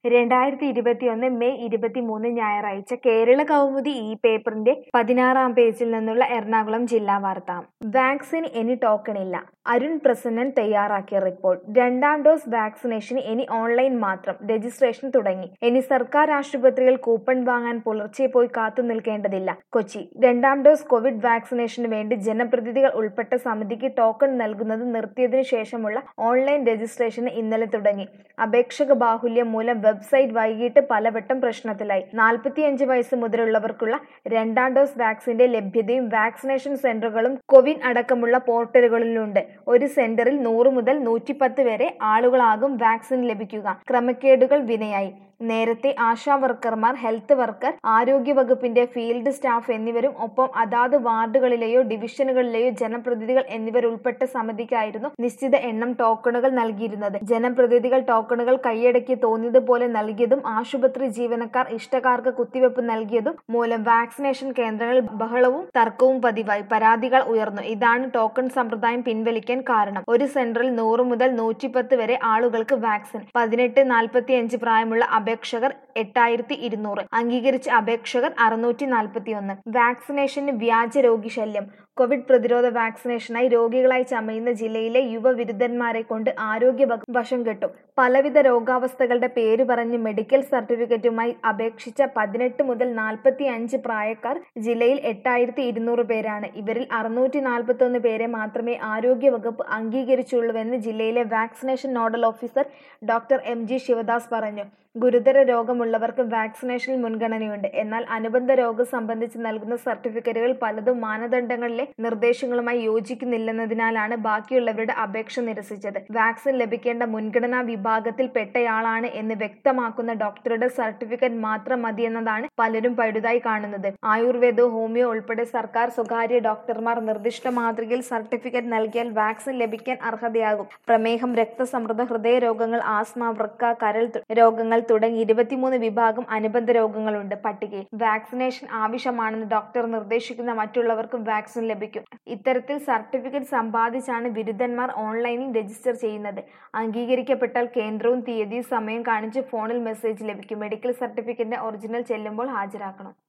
രണ്ടായിരത്തി ഇരുപത്തിയൊന്ന് മെയ് ഇരുപത്തിമൂന്ന് ഞായറാഴ്ച കേരള കൗമുദി ഈ പേപ്പറിന്റെ പതിനാറാം പേജിൽ നിന്നുള്ള എറണാകുളം ജില്ലാ വാർത്ത വാക്സിൻ ഇനി ടോക്കണില്ല അരുൺ പ്രസന്നൻ തയ്യാറാക്കിയ റിപ്പോർട്ട് രണ്ടാം ഡോസ് വാക്സിനേഷന് ഇനി ഓൺലൈൻ മാത്രം രജിസ്ട്രേഷൻ തുടങ്ങി ഇനി സർക്കാർ ആശുപത്രികൾ കൂപ്പൺ വാങ്ങാൻ പുലർച്ചെ പോയി കാത്തു നിൽക്കേണ്ടതില്ല കൊച്ചി രണ്ടാം ഡോസ് കോവിഡ് വാക്സിനേഷന് വേണ്ടി ജനപ്രതിനിധികൾ ഉൾപ്പെട്ട സമിതിക്ക് ടോക്കൺ നൽകുന്നത് നിർത്തിയതിനു ശേഷമുള്ള ഓൺലൈൻ രജിസ്ട്രേഷന് ഇന്നലെ തുടങ്ങി അപേക്ഷക ബാഹുല്യം മൂലം വെബ്സൈറ്റ് വൈകിട്ട് പലവട്ടം പ്രശ്നത്തിലായി നാൽപ്പത്തിയഞ്ച് വയസ്സ് മുതലുള്ളവർക്കുള്ള രണ്ടാം ഡോസ് വാക്സിന്റെ ലഭ്യതയും വാക്സിനേഷൻ സെന്ററുകളും കോവിൻ അടക്കമുള്ള പോർട്ടലുകളിലുണ്ട് ഒരു സെന്ററിൽ നൂറ് മുതൽ നൂറ്റിപ്പത്ത് വരെ ആളുകളാകും വാക്സിൻ ലഭിക്കുക ക്രമക്കേടുകൾ വിനയായി നേരത്തെ ആശാ വർക്കർമാർ ഹെൽത്ത് വർക്കർ ആരോഗ്യവകുപ്പിന്റെ ഫീൽഡ് സ്റ്റാഫ് എന്നിവരും ഒപ്പം അതാത് വാർഡുകളിലെയോ ഡിവിഷനുകളിലെയോ ജനപ്രതിനിധികൾ എന്നിവരുൾപ്പെട്ട സമിതിക്കായിരുന്നു നിശ്ചിത എണ്ണം ടോക്കണുകൾ നൽകിയിരുന്നത് ജനപ്രതിനിധികൾ ടോക്കണുകൾ കൈയടക്കി തോന്നിയതുപോലെ നൽകിയതും ആശുപത്രി ജീവനക്കാർ ഇഷ്ടക്കാർക്ക് കുത്തിവെപ്പ് നൽകിയതും മൂലം വാക്സിനേഷൻ കേന്ദ്രങ്ങളിൽ ബഹളവും തർക്കവും പതിവായി പരാതികൾ ഉയർന്നു ഇതാണ് ടോക്കൺ സമ്പ്രദായം പിൻവലിക്കാൻ കാരണം ഒരു സെന്ററിൽ നൂറ് മുതൽ നൂറ്റിപ്പത്ത് വരെ ആളുകൾക്ക് വാക്സിൻ പതിനെട്ട് നാൽപ്പത്തിയഞ്ച് പ്രായമുള്ള അപേക്ഷകർ എട്ടായിരത്തി ഇരുന്നൂറ് അംഗീകരിച്ച അപേക്ഷകർ അറുന്നൂറ്റി നാൽപ്പത്തി ഒന്ന് വാക്സിനേഷന് വ്യാജ രോഗി ശല്യം കോവിഡ് പ്രതിരോധ വാക്സിനേഷനായി രോഗികളായി ചമയുന്ന ജില്ലയിലെ യുവവിരുദ്ധന്മാരെ കൊണ്ട് ആരോഗ്യ വശം കെട്ടും പലവിധ രോഗാവസ്ഥകളുടെ പേര് പറഞ്ഞ് മെഡിക്കൽ സർട്ടിഫിക്കറ്റുമായി അപേക്ഷിച്ച പതിനെട്ട് മുതൽ നാൽപ്പത്തി അഞ്ച് പ്രായക്കാർ ജില്ലയിൽ എട്ടായിരത്തി ഇരുന്നൂറ് പേരാണ് ഇവരിൽ അറുന്നൂറ്റി നാൽപ്പത്തി ഒന്ന് പേരെ മാത്രമേ ആരോഗ്യ വകുപ്പ് അംഗീകരിച്ചുള്ളൂവെന്ന് ജില്ലയിലെ vaccination nodal officer doctor M G Sivadas പറഞ്ഞു ഗുരുതര രോഗമുള്ളവർക്ക് വാക്സിനേഷനിൽ മുൻഗണനയുണ്ട് എന്നാൽ അനുബന്ധ രോഗം സംബന്ധിച്ച് നൽകുന്ന സർട്ടിഫിക്കറ്റുകൾ പലതും മാനദണ്ഡങ്ങളിലെ നിർദ്ദേശങ്ങളുമായി യോജിക്കുന്നില്ലെന്നതിനാലാണ് ബാക്കിയുള്ളവരുടെ അപേക്ഷ നിരസിച്ചത് വാക്സിൻ ലഭിക്കേണ്ട മുൻഗണനാ വിഭാഗത്തിൽ പെട്ടയാളാണ് എന്ന് വ്യക്തമാക്കുന്ന ഡോക്ടറുടെ സർട്ടിഫിക്കറ്റ് മാത്രം മതിയെന്നതാണ് പലരും പഴുതായി കാണുന്നത് ആയുർവേദോ ഹോമിയോ ഉൾപ്പെടെ സർക്കാർ സ്വകാര്യ ഡോക്ടർമാർ നിർദ്ദിഷ്ട മാതൃകയിൽ സർട്ടിഫിക്കറ്റ് നൽകിയാൽ വാക്സിൻ ലഭിക്കാൻ അർഹതയാകും പ്രമേഹം രക്തസമ്മർദ്ദം ഹൃദയ രോഗങ്ങൾ ആസ്മ വൃക്ക കരൾ രോഗങ്ങൾ തുടങ്ങി ഇരുപത്തിമൂന്ന് വിഭാഗം അനുബന്ധ രോഗങ്ങളുണ്ട് പട്ടികയിൽ വാക്സിനേഷൻ ആവശ്യമാണെന്ന് ഡോക്ടർ നിർദ്ദേശിക്കുന്ന മറ്റുള്ളവർക്കും വാക്സിൻ ലഭിക്കും ഇത്തരത്തിൽ സർട്ടിഫിക്കറ്റ് സമ്പാദിച്ചാണ് ബിരുദന്മാർ ഓൺലൈനിൽ രജിസ്റ്റർ ചെയ്യുന്നത് അംഗീകരിക്കപ്പെട്ടാൽ കേന്ദ്രവും തീയതിയും സമയം കാണിച്ച് ഫോണിൽ മെസ്സേജ് ലഭിക്കും മെഡിക്കൽ സർട്ടിഫിക്കറ്റിന്റെ ഒറിജിനൽ ചെല്ലുമ്പോൾ ഹാജരാക്കണം